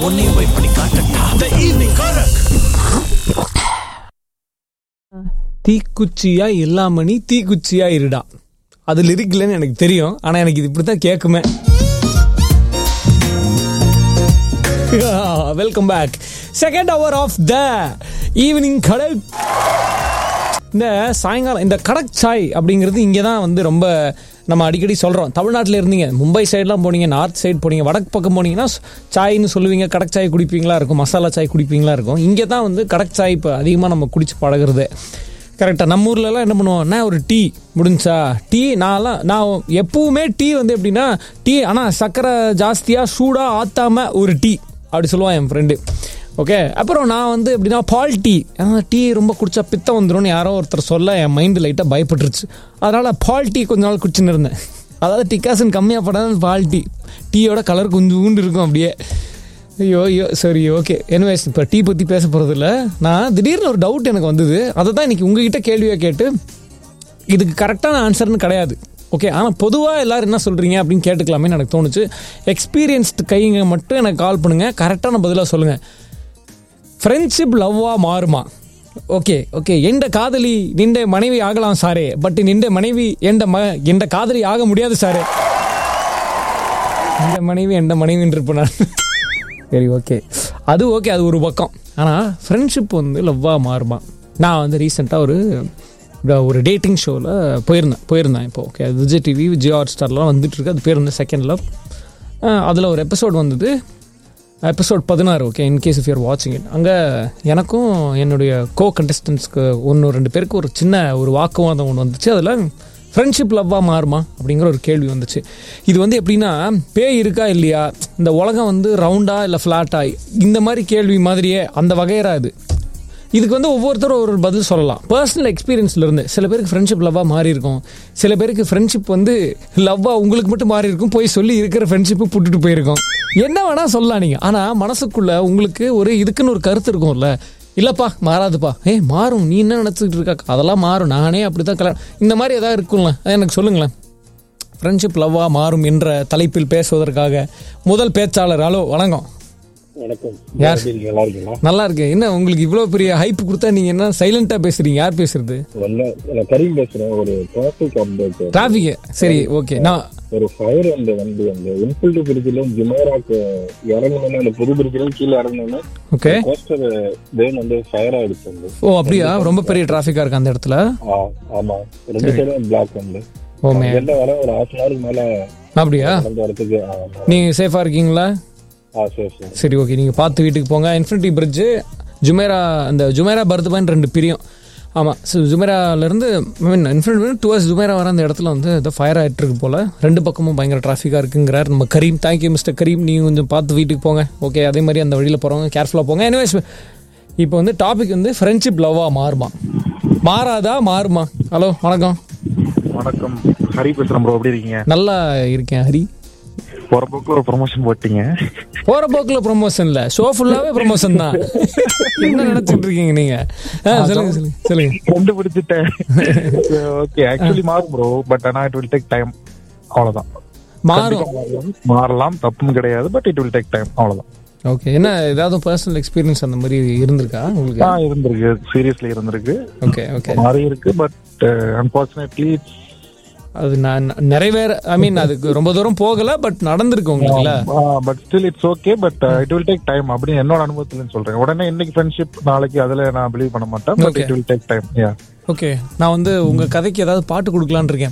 உன்னையும் போய் பண்ணி காட்டட்டா த ஈவினிங் காரக் தீக்குச்சியா இல்லாம நீ தீக்குச்சியா இருடா அது லிரிக்லன்னு எனக்கு தெரியும் ஆனா எனக்கு இது இப்படித்தான் கேட்குமே welcome back second hour of the evening கடல் இந்த சாயங்காலம் இந்த கடக் சாய் அப்படிங்கிறது இங்கே தான் வந்து ரொம்ப நம்ம அடிக்கடி சொல்கிறோம் தமிழ்நாட்டில் இருந்தீங்க மும்பை சைட்லாம் போனீங்க நார்த் சைடு போனீங்க வடக்கு பக்கம் போனீங்கன்னா சாய்னு சொல்லுவீங்க கடக் சாய் குடிப்பீங்களா இருக்கும் மசாலா சாய் குடிப்பீங்களா இருக்கும் இங்கே தான் வந்து கடக் சாய் இப்போ அதிகமாக நம்ம குடிச்சு பழகுறது கரெக்டாக நம்ம ஊர்லலாம் என்ன பண்ணுவோம் என்ன ஒரு டீ முடிஞ்சா டீ நான்லாம் நான் எப்பவுமே டீ வந்து எப்படின்னா டீ ஆனால் சர்க்கரை ஜாஸ்தியாக சூடாக ஆற்றாம ஒரு டீ அப்படி சொல்லுவான் என் ஃப்ரெண்டு ஓகே அப்புறம் நான் வந்து எப்படின்னா பால் டீ டீ ரொம்ப குடிச்சா பித்தம் வந்துரும்னு யாரோ ஒருத்தர் சொல்ல என் மைண்டு லைட்டாக பயப்பட்டுருச்சு அதனால் பால் டீ கொஞ்ச நாள் குடிச்சுன்னு இருந்தேன் அதாவது டிக்காசன் கம்மியாக படாத பால் டீ டீயோட கலர் கொஞ்சம் ஊண்டு இருக்கும் அப்படியே ஐயோ ஐயோ சரி ஓகே எனிவேஸ் இப்போ டீ பற்றி பேச போகிறது இல்லை நான் திடீர்னு ஒரு டவுட் எனக்கு வந்தது அதை தான் இன்னைக்கு உங்ககிட்ட கேள்வியாக கேட்டு இதுக்கு கரெக்டான ஆன்சர்னு கிடையாது ஓகே ஆனால் பொதுவாக எல்லாரும் என்ன சொல்கிறீங்க அப்படின்னு கேட்டுக்கலாமே எனக்கு தோணுச்சு எக்ஸ்பீரியன்ஸ்டு கைங்க மட்டும் எனக்கு கால் பண்ணுங்கள் கரெக்டான பதிலாக சொல்லுங்கள் ஃப்ரெண்ட்ஷிப் லவ்வாக மாறுமா ஓகே ஓகே எந்த காதலி நின்ற மனைவி ஆகலாம் சாரே பட் நின்ற மனைவி எந்த ம எந்த காதலி ஆக முடியாது சாரே எந்த மனைவி எந்த மனைவின்னு இருப்பேன் நான் சரி ஓகே அது ஓகே அது ஒரு பக்கம் ஆனால் ஃப்ரெண்ட்ஷிப் வந்து லவ்வாக மாறுமா நான் வந்து ரீசெண்டாக ஒரு ஒரு டேட்டிங் ஷோவில் போயிருந்தேன் போயிருந்தேன் இப்போ ஓகே அது விஜய் டிவி விஜய் ஹாட் ஸ்டார்லாம் வந்துட்டு இருக்கு அது பேர் வந்து செகண்ட் லவ் அதில் ஒரு எபிசோட் வந்தது எபிசோட் பதினாறு ஓகே இன்கேஸ் இஃப் யூர் வாட்சிங் இட் அங்கே எனக்கும் என்னுடைய கோ கண்டஸ்டன்ஸ்க்கு ஒன்று ரெண்டு பேருக்கு ஒரு சின்ன ஒரு வாக்குவாதம் ஒன்று வந்துச்சு அதில் ஃப்ரெண்ட்ஷிப் லவ்வாக மாறுமா அப்படிங்கிற ஒரு கேள்வி வந்துச்சு இது வந்து எப்படின்னா பேய் இருக்கா இல்லையா இந்த உலகம் வந்து ரவுண்டா இல்லை ஃப்ளாட்டா இந்த மாதிரி கேள்வி மாதிரியே அந்த வகையரா இது இதுக்கு வந்து ஒவ்வொருத்தரும் ஒரு பதில் சொல்லலாம் பர்சனல் எக்ஸ்பீரியன்ஸ்ல இருந்து சில பேருக்கு ஃப்ரெண்ட்ஷிப் லவ்வாக மாறி இருக்கும் சில பேருக்கு ஃப்ரெண்ட்ஷிப் வந்து லவ்வாக உங்களுக்கு மட்டும் மாறி இருக்கும் போய் சொல்லி இருக்கிற ஃப்ரெண்ட்ஷிப்பு புட்டுட்டு போயிருக்கும் என்ன வேணா சொல்லலாம் நீங்கள் ஆனால் மனசுக்குள்ள உங்களுக்கு ஒரு இதுக்குன்னு ஒரு கருத்து இருக்கும்ல இல்லைப்பா மாறாதுப்பா ஏய் மாறும் நீ என்ன நினச்சிக்கிட்டு இருக்கா அதெல்லாம் மாறும் நானே அப்படி தான் கல்யாணம் இந்த மாதிரி ஏதாவது இருக்கும்ல அதை எனக்கு சொல்லுங்களேன் ஃப்ரெண்ட்ஷிப் லவ்வாக மாறும் என்ற தலைப்பில் பேசுவதற்காக முதல் பேச்சாளர் ஹலோ வணக்கம் வணக்கம் யார்? எப்படி இருக்கீங்க? நல்லா இருக்கீங்களா நல்லா இருக்கு என்ன உங்களுக்கு இவ்வளோ பெரிய ஹைப் கொடுத்தா நீங்க என்ன சைலண்டா பேசுறீங்க யார் பேசுறது ஒண்ணு நான் கரீம் பேசுறேன் ஒரு டிராபிக் அப்டேட் டிராபிக் சரி ஓகே நான் ஒரு ஃபயர் அந்த வண்டி அந்த இன்ஃபில்ட் பிரிட்ஜில ஜுமேராக்கு இறங்கணும்னு அந்த புது பிரிட்ஜில கீழே இறங்கணும்னு ஓகே கோஸ்டர் வேன் வந்து ஃபயர் ஆயிடுச்சு வந்து ஓ அப்படியா ரொம்ப பெரிய டிராஃபிக்கா இருக்கு அந்த இடத்துல ஆ, ஆமா ரெண்டு சைடும் பிளாக் வந்து ஓமே என்ன வர ஒரு ஹாஃப் அன் ஹவருக்கு மேல அப்படியா நடந்து வரதுக்கு ஆ, ஆமா. நீங்க சேஃபா இருக்கீங்களா ஆ சரி சரி சரி ஓகே நீங்க பார்த்து வீட்டுக்கு போங்க இன்ஃபினிட்டி பிரிட்ஜ் ஜுமேரா அந்த ஜுமேரா பர்துபான் ரெண்டு பிரியும் ஆமாம் ஸோ ஜுமேராலேருந்து மீன் இன்ஃபினிட்டி டுவர்ஸ் ஜுமேரா வர அந்த இடத்துல வந்து ஏதோ ஃபயர் ஆகிட்டு இருக்கு போல் ரெண்டு பக்கமும் பயங்கர டிராஃபிக்காக இருக்குங்கிறார் நம்ம கரீம் தேங்க்யூ மிஸ்டர் கரீம் நீங்கள் கொஞ்சம் பார்த்து வீட்டுக்கு போங்க ஓகே அதே மாதிரி அந்த வழியில் போகிறவங்க கேர்ஃபுல்லாக போங்க எனிவேஸ் இப்போ வந்து டாபிக் வந்து ஃப்ரெண்ட்ஷிப் லவ்வாக மாறுமா மாறாதா மாறுமா ஹலோ வணக்கம் வணக்கம் ஹரி பேசுறேன் ப்ரோ எப்படி இருக்கீங்க நல்லா இருக்கேன் ஹரி போற போக்குல ஒரு ப்ரொமோஷன் போட்டீங்க போற போக்குல ப்ரொமோஷன் இல்ல ஷோ ஃபுல்லாவே ப்ரொமோஷன் தான் என்ன நினைச்சிட்டு இருக்கீங்க நீங்க ஆ, சொல்லுங்க சொல்லுங்க சொல்லுங்க கண்டுபிடிச்சிட்டேன் ஓகே ஆக்சுவலி மாறும் ப்ரோ பட் ஆனா இட் வில் டேக் டைம் அவ்வளவுதான் மாறும் மாறலாம் தப்பும் கிடையாது but it will take time அவ்வளவுதான் ஓகே என்ன ஏதாவது பர்சனல் எக்ஸ்பீரியன்ஸ் அந்த மாதிரி இருந்திருக்கா உங்களுக்கு ஆ இருந்திருக்கு சீரியஸ்லி இருந்திருக்கு ஓகே ஓகே மாறி இருக்கு பட் அன்பார்ச்சுனேட்லி அது நான் நிறைவேற ஐ மீன் அதுக்கு ரொம்ப தூரம் போகல பட் நடந்திருக்கு உங்களுக்குல but still it's okay but it will take time அப்படின்னு என்னோட அனுபவத்துல சொல்றேன் உடனே இன்னைக்கு ஃப்ரெண்ட்ஷிப் நாளைக்கு அதுல நான் பிலீவ் பண்ண மாட்டேன் but Okay. It will take time yeah okay நான் வந்து உங்க கதைக்கு ஏதாவது பாட்டு கொடுக்கலான்னு இருக்கேன்